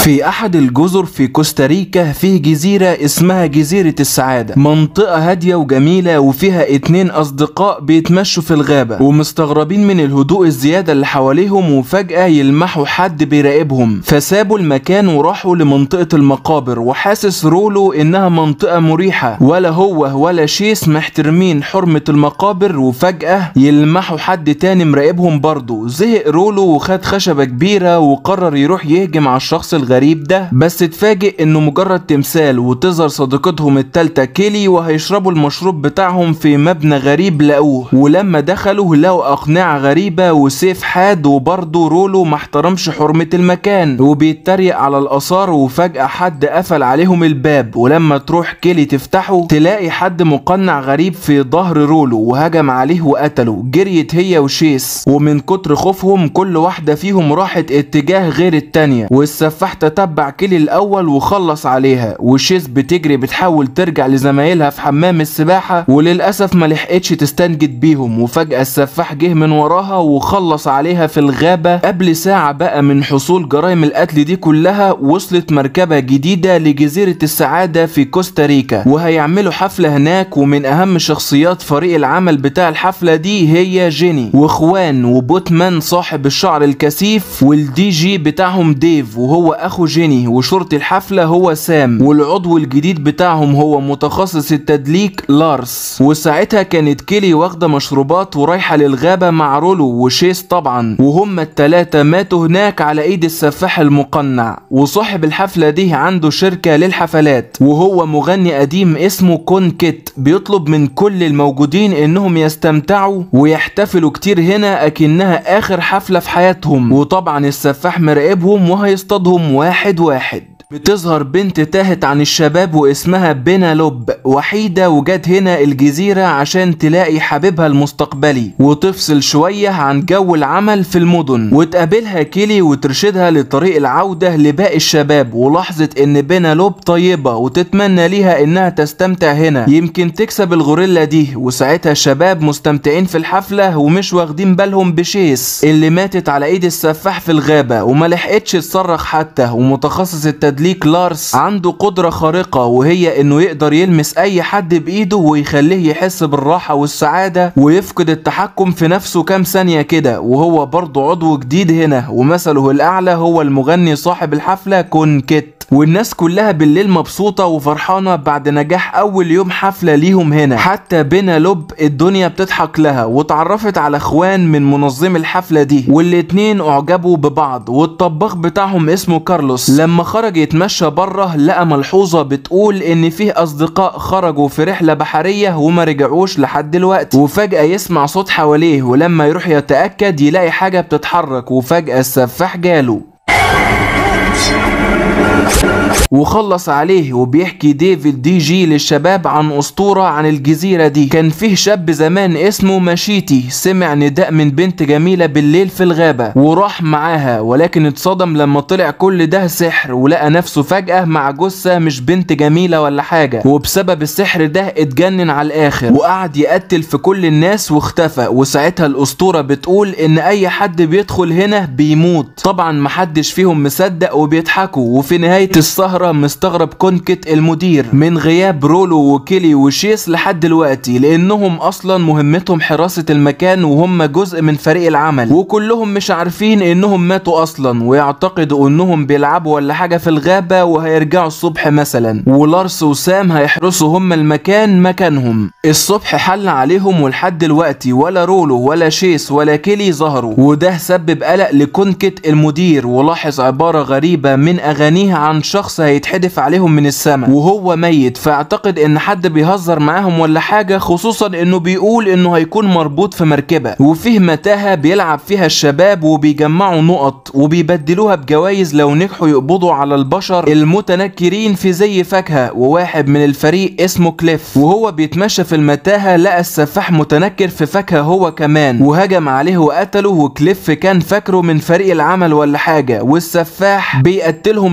في أحد الجزر في كوستاريكا فيه جزيرة اسمها جزيرة السعادة منطقة هادية وجميلة وفيها اتنين أصدقاء بيتمشوا في الغابة ومستغربين من الهدوء الزيادة اللي حواليهم وفجأة يلمحوا حد بيراقبهم فسابوا المكان وراحوا لمنطقة المقابر وحاسس رولو إنها منطقة مريحة ولا هو ولا شيس محترمين حرمة المقابر وفجأة يلمحوا حد تاني مراقبهم برضه زهق رولو وخد خشبة كبيرة وقرر يروح يهجم على الشخص الغريب ده بس اتفاجئ انه مجرد تمثال وتظهر صديقتهم التالتة كيلي وهيشربوا المشروب بتاعهم في مبنى غريب لقوه ولما دخلوا لقوا اقنعة غريبة وسيف حاد وبرضه رولو ما احترمش حرمة المكان وبيتريق على الاثار وفجأة حد قفل عليهم الباب ولما تروح كيلي تفتحه تلاقي حد مقنع غريب في ظهر رولو وهجم عليه وقتله جريت هي وشيس ومن كتر خوفهم كل واحدة فيهم راحت اتجاه غير التانية والسفاح تتبع كيلي الاول وخلص عليها وشيس بتجري بتحاول ترجع لزمايلها في حمام السباحة وللأسف ما لحقتش تستنجد بيهم وفجأة السفاح جه من وراها وخلص عليها في الغابة قبل ساعة بقى من حصول جرائم القتل دي كلها وصلت مركبة جديدة لجزيرة السعادة في كوستاريكا وهيعملوا حفلة هناك ومن أهم شخصيات فريق العمل بتاع الحفلة دي هي جيني واخوان وبوتمان صاحب الشعر الكثيف والدي جي بتاعهم ديف وهو اخو جيني وشرطي الحفلة هو سام والعضو الجديد بتاعهم هو متخصص التدليك لارس وساعتها كانت كيلي واخدة مشروبات ورايحة للغابة مع رولو وشيس طبعا وهما التلاتة ماتوا هناك على ايد السفاح المقنع وصاحب الحفلة دي عنده شركة للحفلات وهو مغني قديم اسمه كون كيت بيطلب من كل الموجودين انهم يستمتعوا ويحتفلوا كتير هنا اكنها اخر حفلة في حياتهم وطبعا السفاح مراقبهم وهيصطادهم واحد واحد بتظهر بنت تاهت عن الشباب واسمها بينالوب وحيدة وجت هنا الجزيرة عشان تلاقي حبيبها المستقبلي وتفصل شوية عن جو العمل في المدن وتقابلها كيلي وترشدها لطريق العودة لباقي الشباب ولاحظت ان بينالوب طيبة وتتمنى ليها انها تستمتع هنا يمكن تكسب الغوريلا دي وساعتها الشباب مستمتعين في الحفلة ومش واخدين بالهم بشيس اللي ماتت على ايد السفاح في الغابة وما لحقتش تصرخ حتى ومتخصص التدليك تدليك لارس عنده قدرة خارقة وهي انه يقدر يلمس اي حد بايده ويخليه يحس بالراحة والسعادة ويفقد التحكم في نفسه كام ثانية كده وهو برضه عضو جديد هنا ومثله الاعلى هو المغني صاحب الحفلة كون كيت والناس كلها بالليل مبسوطة وفرحانة بعد نجاح أول يوم حفلة ليهم هنا حتى بينا لوب الدنيا بتضحك لها واتعرفت على اخوان من منظم الحفلة دي والاتنين اعجبوا ببعض والطباخ بتاعهم اسمه كارلوس لما خرج يتمشى بره لقى ملحوظة بتقول ان فيه اصدقاء خرجوا في رحلة بحرية وما رجعوش لحد دلوقتي وفجأة يسمع صوت حواليه ولما يروح يتأكد يلاقي حاجة بتتحرك وفجأة السفاح جاله وخلص عليه وبيحكي ديفيد دي جي للشباب عن اسطورة عن الجزيرة دي كان فيه شاب زمان اسمه ماشيتي سمع نداء من بنت جميلة بالليل في الغابة وراح معاها ولكن اتصدم لما طلع كل ده سحر ولقى نفسه فجأة مع جثة مش بنت جميلة ولا حاجة وبسبب السحر ده اتجنن على الاخر وقعد يقتل في كل الناس واختفى وساعتها الاسطورة بتقول ان اي حد بيدخل هنا بيموت طبعا محدش فيهم مصدق وبيضحكوا وفي نهاية السهرة مستغرب كونكت المدير من غياب رولو وكيلي وشيس لحد دلوقتي لانهم اصلا مهمتهم حراسة المكان وهم جزء من فريق العمل وكلهم مش عارفين انهم ماتوا اصلا ويعتقدوا انهم بيلعبوا ولا حاجة في الغابة وهيرجعوا الصبح مثلا ولارس وسام هيحرسوا هم المكان مكانهم الصبح حل عليهم ولحد دلوقتي ولا رولو ولا شيس ولا كيلي ظهروا وده سبب قلق لكونكت المدير ولاحظ عبارة غريبة من اغانيه عن شخص هيتحدف عليهم من السماء وهو ميت فاعتقد ان حد بيهزر معاهم ولا حاجة خصوصا انه بيقول انه هيكون مربوط في مركبة وفيه متاهة بيلعب فيها الشباب وبيجمعوا نقط وبيبدلوها بجوائز لو نجحوا يقبضوا على البشر المتنكرين في زي فاكهة وواحد من الفريق اسمه كليف وهو بيتمشى في المتاهة لقى السفاح متنكر في فاكهة هو كمان وهجم عليه وقتله وكليف كان فاكره من فريق العمل ولا حاجة والسفاح بيقتلهم الصبح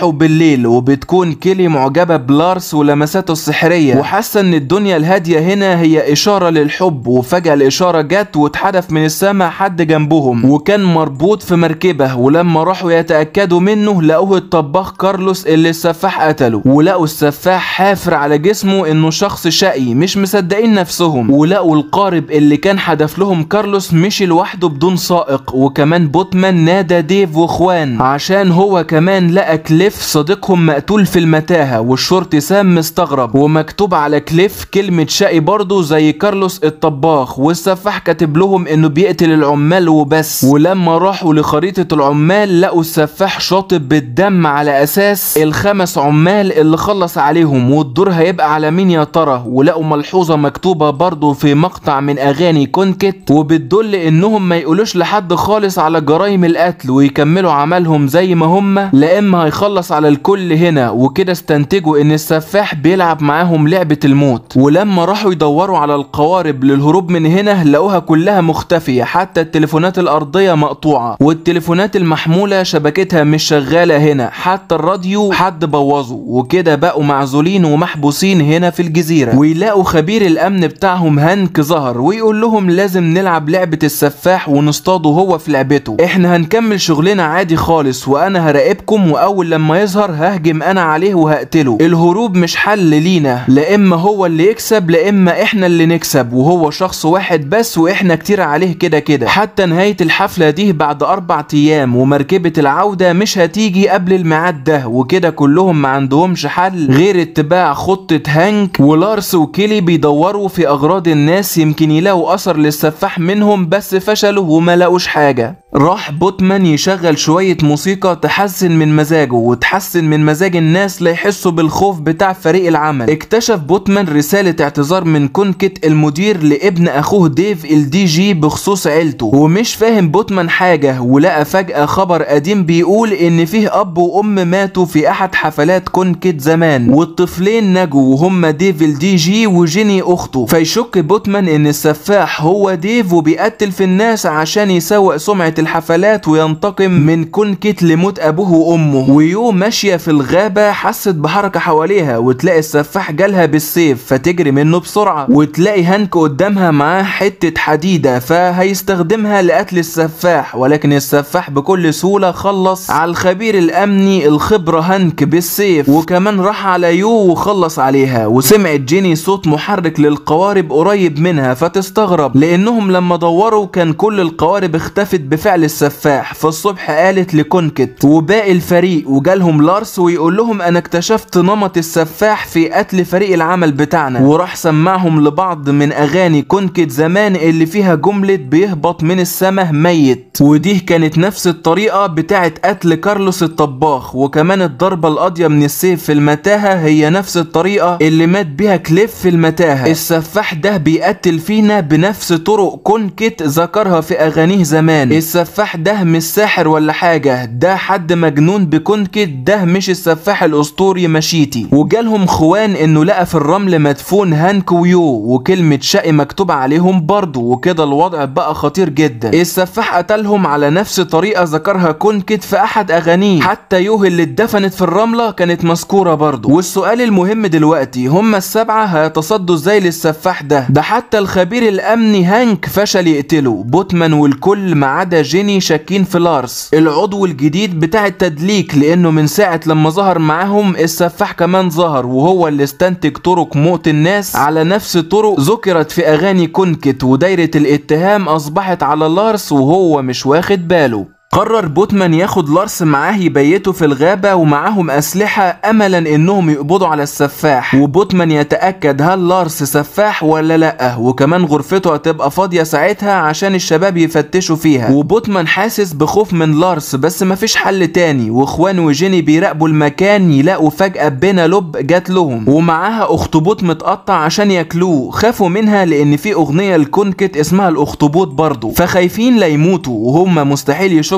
الصبح وبالليل وبتكون كيلي معجبة بلارس ولمساته السحرية وحاسة ان الدنيا الهادية هنا هي اشارة للحب وفجأة الاشارة جت واتحدف من السماء حد جنبهم وكان مربوط في مركبة ولما راحوا يتأكدوا منه لقوه الطباخ كارلوس اللي السفاح قتله ولقوا السفاح حافر على جسمه انه شخص شقي مش مصدقين نفسهم ولقوا القارب اللي كان حدف لهم كارلوس مشي لوحده بدون سائق وكمان بوتمان نادى ديف واخوان عشان هو كمان لقى كليف صديقهم مقتول في المتاهة والشرطي سام مستغرب ومكتوب على كليف كلمة شقي برضه زي كارلوس الطباخ والسفاح كاتب لهم انه بيقتل العمال وبس ولما راحوا لخريطة العمال لقوا السفاح شاطب بالدم على اساس الخمس عمال اللي خلص عليهم والدور هيبقى على مين يا ترى ولقوا ملحوظة مكتوبة برضه في مقطع من اغاني كونكت وبتدل انهم ما يقولوش لحد خالص على جرائم القتل ويكملوا عملهم زي ما هم لا اما هيخلص على الكل هنا وكده استنتجوا ان السفاح بيلعب معاهم لعبة الموت ولما راحوا يدوروا على القوارب للهروب من هنا لقوها كلها مختفية حتى التليفونات الارضية مقطوعة والتليفونات المحمولة شبكتها مش شغالة هنا حتى الراديو حد بوظه وكده بقوا معزولين ومحبوسين هنا في الجزيرة ويلاقوا خبير الامن بتاعهم هانك ظهر ويقول لهم لازم نلعب لعبة السفاح ونصطاده هو في لعبته احنا هنكمل شغلنا عادي خالص وانا هراقبكم واول لما يظهر ههجم انا عليه وهقتله الهروب مش حل لينا لا اما هو اللي يكسب لا اما احنا اللي نكسب وهو شخص واحد بس واحنا كتير عليه كده كده حتى نهاية الحفلة دي بعد اربع ايام ومركبة العودة مش هتيجي قبل الميعاد ده وكده كلهم ما عندهمش حل غير اتباع خطة هانك ولارس وكيلي بيدوروا في اغراض الناس يمكن يلاقوا اثر للسفاح منهم بس فشلوا وما لقوش حاجة راح بوتمان يشغل شوية موسيقى تحسن من مزاجه وتحسن من مزاج الناس ليحسوا بالخوف بتاع فريق العمل اكتشف بوتمان رسالة اعتذار من كونكت المدير لابن اخوه ديف الدي جي بخصوص عيلته ومش فاهم بوتمان حاجة ولقى فجأة خبر قديم بيقول ان فيه اب وام ماتوا في احد حفلات كونكت زمان والطفلين نجوا وهم ديف الدي جي وجيني اخته فيشك بوتمان ان السفاح هو ديف وبيقتل في الناس عشان يسوق سمعة الحفلات وينتقم من كونكت لموت ابوه وامه ويو ماشية في الغابة حست بحركة حواليها وتلاقي السفاح جالها بالسيف فتجري منه بسرعة وتلاقي هانك قدامها معاه حتة حديدة فهيستخدمها لقتل السفاح ولكن السفاح بكل سهولة خلص على الخبير الامني الخبرة هانك بالسيف وكمان راح على يو وخلص عليها وسمعت جيني صوت محرك للقوارب قريب منها فتستغرب لانهم لما دوروا كان كل القوارب اختفت بفعل السفاح فالصبح قالت لكونكت وباقي الفريق وجالهم لارس ويقول لهم انا اكتشفت نمط السفاح في قتل فريق العمل بتاعنا وراح سمعهم لبعض من اغاني كونكت زمان اللي فيها جملة بيهبط من السماء ميت ودي كانت نفس الطريقة بتاعت قتل كارلوس الطباخ وكمان الضربة القاضية من السيف في المتاهة هي نفس الطريقة اللي مات بيها كليف في المتاهة السفاح ده بيقتل فينا بنفس طرق كونكت ذكرها في اغانيه زمان السفاح ده مش ساحر ولا حاجة ده حد مجنون بكونكت ده مش السفاح الاسطوري مشيتي وجالهم خوان انه لقى في الرمل مدفون هانك ويو وكلمة شقي مكتوب عليهم برضه وكده الوضع بقى خطير جدا السفاح قتلهم على نفس طريقة ذكرها كونكت في احد اغانيه حتى يو اللي اتدفنت في الرملة كانت مذكورة برضه والسؤال المهم دلوقتي هم السبعة هيتصدوا ازاي للسفاح ده ده حتى الخبير الامني هانك فشل يقتله بوتمان والكل ما عدا جيني شاكين في لارس العضو الجديد بتاع التدليك لانه من ساعة لما ظهر معاهم السفاح كمان ظهر وهو اللي استنتج طرق موت الناس على نفس طرق ذكرت في اغاني كونكت ودايرة الاتهام اصبحت على لارس وهو مش واخد باله قرر بوتمان ياخد لارس معاه يبيتوا في الغابة ومعاهم أسلحة أملا إنهم يقبضوا على السفاح وبوتمان يتأكد هل لارس سفاح ولا لأ وكمان غرفته هتبقى فاضية ساعتها عشان الشباب يفتشوا فيها وبوتمان حاسس بخوف من لارس بس مفيش حل تاني واخوان وجيني بيراقبوا المكان يلاقوا فجأة بينا لوب جات لهم ومعاها اخطبوط متقطع عشان ياكلوه خافوا منها لأن في أغنية لكونكت اسمها الأخطبوط برضه فخايفين لا يموتوا وهم مستحيل يشكوا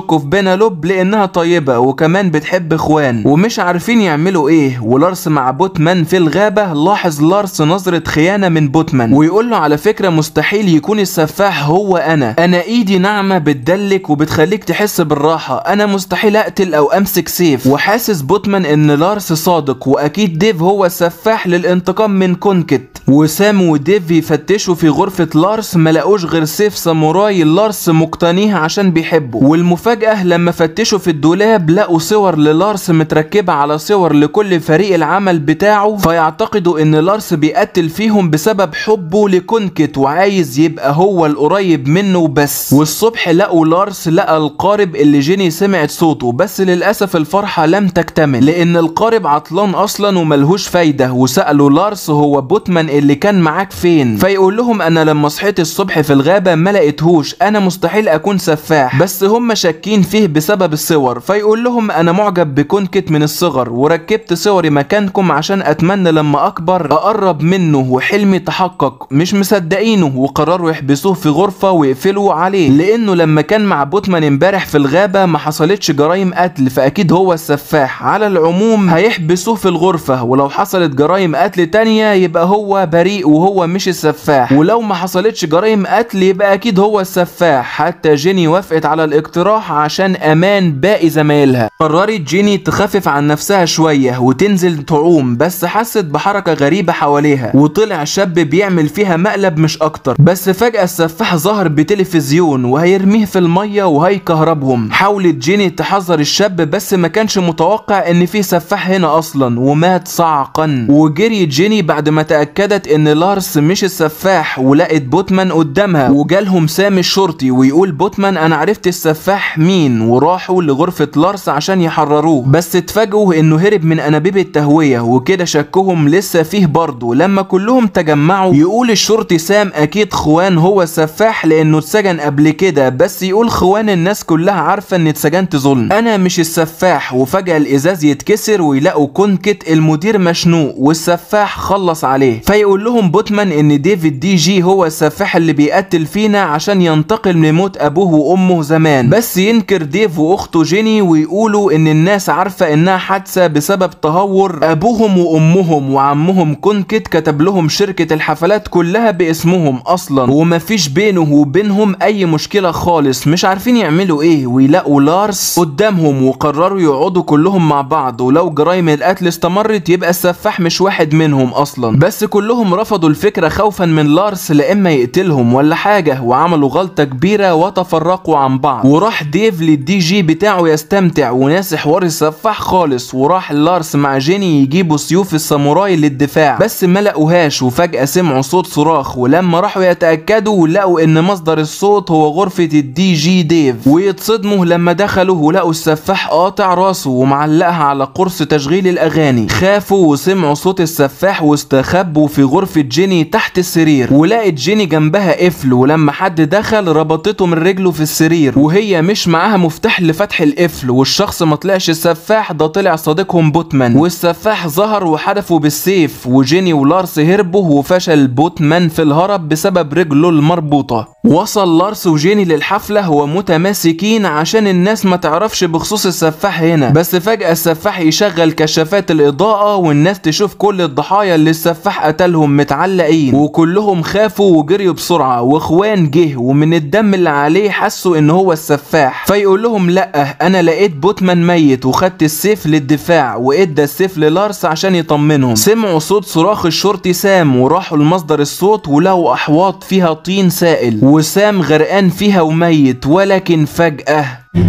بيشكوا في بينالوب لانها طيبة وكمان بتحب اخوان ومش عارفين يعملوا ايه ولارس مع بوتمان في الغابة لاحظ لارس نظرة خيانة من بوتمان ويقول له على فكرة مستحيل يكون السفاح هو انا انا ايدي ناعمة بتدلك وبتخليك تحس بالراحة انا مستحيل اقتل او امسك سيف وحاسس بوتمان ان لارس صادق واكيد ديف هو السفاح للانتقام من كونكت وسام وديف يفتشوا في غرفة لارس ملاقوش غير سيف ساموراي لارس مقتنيه عشان بيحبه والمفاجأة لما فتشوا في الدولاب لقوا صور للارس متركبة على صور لكل فريق العمل بتاعه فيعتقدوا ان لارس بيقتل فيهم بسبب حبه لكونكت وعايز يبقى هو القريب منه بس والصبح لقوا لارس لقى القارب اللي جيني سمعت صوته بس للأسف الفرحة لم تكتمل لأن القارب عطلان أصلا وملهوش فايدة وسألوا لارس هو بوتمان اللي كان معاك فين فيقول لهم أنا لما صحيت الصبح في الغابة ما لقيتهوش أنا مستحيل أكون سفاح بس هم شاكين فيه بسبب الصور فيقول لهم أنا معجب بكونكت من الصغر وركبت صوري مكانكم عشان أتمنى لما أكبر أقرب منه وحلمي تحقق مش مصدقينه وقرروا يحبسوه في غرفة ويقفلوا عليه لأنه لما كان مع بوتمان امبارح في الغابة ما حصلتش جرائم قتل فأكيد هو السفاح على العموم هيحبسوه في الغرفة ولو حصلت جرائم قتل تانية يبقى هو بريء وهو مش السفاح ولو ما حصلتش جرائم قتل يبقى أكيد هو السفاح حتى جيني وافقت على الاقتراح عشان أمان باقي زمايلها قررت جيني تخفف عن نفسها شوية وتنزل تعوم بس حست بحركة غريبة حواليها وطلع شاب بيعمل فيها مقلب مش أكتر بس فجأة السفاح ظهر بتلفزيون وهيرميه في المية وهيكهربهم حاولت جيني تحذر الشاب بس ما كانش متوقع ان في سفاح هنا اصلا ومات صعقا وجريت جيني بعد ما تاكدت ان لارس مش السفاح ولقت بوتمان قدامها وجالهم سام الشرطي ويقول بوتمان انا عرفت السفاح مين وراحوا لغرفه لارس عشان يحرروه بس اتفاجئوا انه هرب من انابيب التهويه وكده شكهم لسه فيه برضه لما كلهم تجمعوا يقول الشرطي سام اكيد خوان هو السفاح لانه اتسجن قبل كده بس يقول خوان الناس كلها عارفه ان اتسجنت ظلم انا مش السفاح وفجاه الازاز يتكسر ويلاقوا كونكت المدير مشنوق والسفاح خلص عليه فيقول لهم بوتمان ان ديفيد دي جي هو السفاح اللي بيقتل فينا عشان ينتقم لموت ابوه وامه زمان بس ينكر ديف واخته جيني ويقولوا ان الناس عارفه انها حادثه بسبب تهور ابوهم وامهم وعمهم كونكت كتب لهم شركه الحفلات كلها باسمهم اصلا ومفيش بينه وبينهم اي مشكله خالص مش عارفين يعملوا ايه ويلاقوا لارس قدامهم وقرروا يقعدوا كلهم مع بعض ولو جرائم القتل استمرت يبقى السفاح مش واحد منهم اصلا بس كلهم رفضوا الفكره خوفا من لارس لا اما يقتلهم ولا حاجه وعملوا غلطه كبيره وتفرقوا عن بعض وراح ديف للدي جي بتاعه يستمتع وناسي حوار السفاح خالص وراح لارس مع جيني يجيبوا سيوف الساموراي للدفاع بس ما لقوهاش وفجاه سمعوا صوت صراخ ولما راحوا يتاكدوا لقوا ان مصدر الصوت هو غرفه الدي جي ديف ويتصدموا لما دخلوا ولقوا السفاح قاطع راسه ومعلقها على قرص تشغيل الاغاني خافوا وسمعوا صوت السفاح واستخبوا في غرفه جيني تحت السرير ولقت جيني جنبها قفل ولما حد دخل ربطته من رجله في السرير وهي مش معاها مفتاح لفتح القفل والشخص ما طلعش السفاح ده طلع صديقهم بوتمان والسفاح ظهر وحدفه بالسيف وجيني ولارس هربوا وفشل بوتمان في الهرب بسبب رجله المربوطه وصل لارس وجيني للحفله ومتماسكين عشان الناس ما تعرفش بخصوص السفاح هنا بس فجاه السفاح يشغل كشافات الاضاءه والناس تشوف كل الضحايا اللي السفاح قتلهم متعلقين وكلهم خافوا وجريوا بسرعه واخوان جه ومن الدم اللي عليه حسوا ان هو السفاح فيقول لهم لا انا لقيت بوتمان ميت وخدت السيف للدفاع وادى السيف للارس عشان يطمنهم سمعوا صوت صراخ الشرطي سام وراحوا لمصدر الصوت ولقوا احواض فيها طين سائل وسام غرقان فيها وميت ولكن فجاه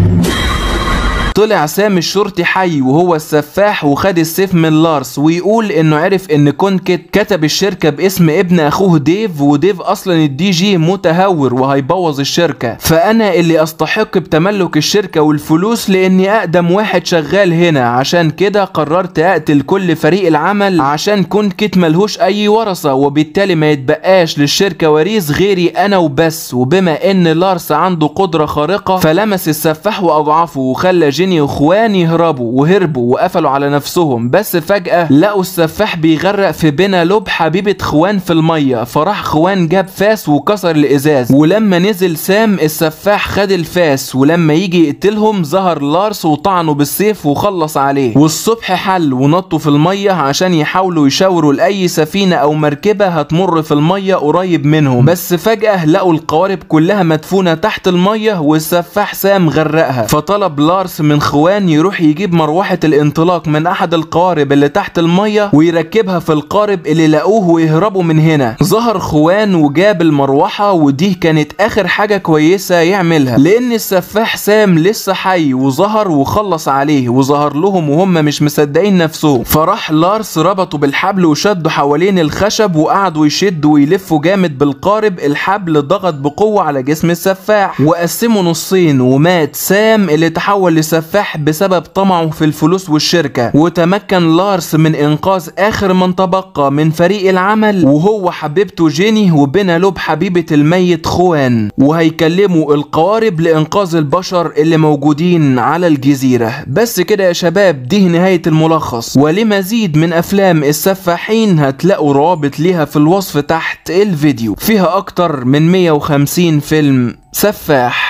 طلع سام الشرطي حي وهو السفاح وخد السيف من لارس ويقول انه عرف ان كونكت كتب الشركه باسم ابن اخوه ديف وديف اصلا الدي جي متهور وهيبوظ الشركه فانا اللي استحق بتملك الشركه والفلوس لاني اقدم واحد شغال هنا عشان كده قررت اقتل كل فريق العمل عشان كونكت ملهوش اي ورثه وبالتالي ما يتبقاش للشركه وريث غيري انا وبس وبما ان لارس عنده قدره خارقه فلمس السفاح واضعفه وخلى جيني واخوان يهربوا وهربوا وقفلوا على نفسهم بس فجأة لقوا السفاح بيغرق في بنالوب حبيبة خوان في المية فراح خوان جاب فاس وكسر الازاز ولما نزل سام السفاح خد الفاس ولما يجي يقتلهم ظهر لارس وطعنه بالسيف وخلص عليه والصبح حل ونطوا في المية عشان يحاولوا يشاوروا لأي سفينة أو مركبة هتمر في المية قريب منهم بس فجأة لقوا القوارب كلها مدفونة تحت المية والسفاح سام غرقها فطلب لارس من خوان يروح يجيب مروحة الانطلاق من أحد القوارب اللي تحت المية ويركبها في القارب اللي لقوه ويهربوا من هنا ظهر خوان وجاب المروحة ودي كانت آخر حاجة كويسة يعملها لأن السفاح سام لسه حي وظهر وخلص عليه وظهر لهم وهم مش مصدقين نفسهم فراح لارس ربطه بالحبل وشده حوالين الخشب وقعدوا يشدوا ويلفوا جامد بالقارب الحبل ضغط بقوة على جسم السفاح وقسمه نصين ومات سام اللي تحول لسفاح بسبب طمعه في الفلوس والشركة وتمكن لارس من إنقاذ آخر من تبقى من فريق العمل وهو حبيبته جيني وبنالوب حبيبة الميت خوان وهيكلموا القوارب لإنقاذ البشر اللي موجودين على الجزيرة بس كده يا شباب دي نهاية الملخص ولمزيد من أفلام السفاحين هتلاقوا روابط ليها في الوصف تحت الفيديو فيها أكتر من 150 فيلم سفاح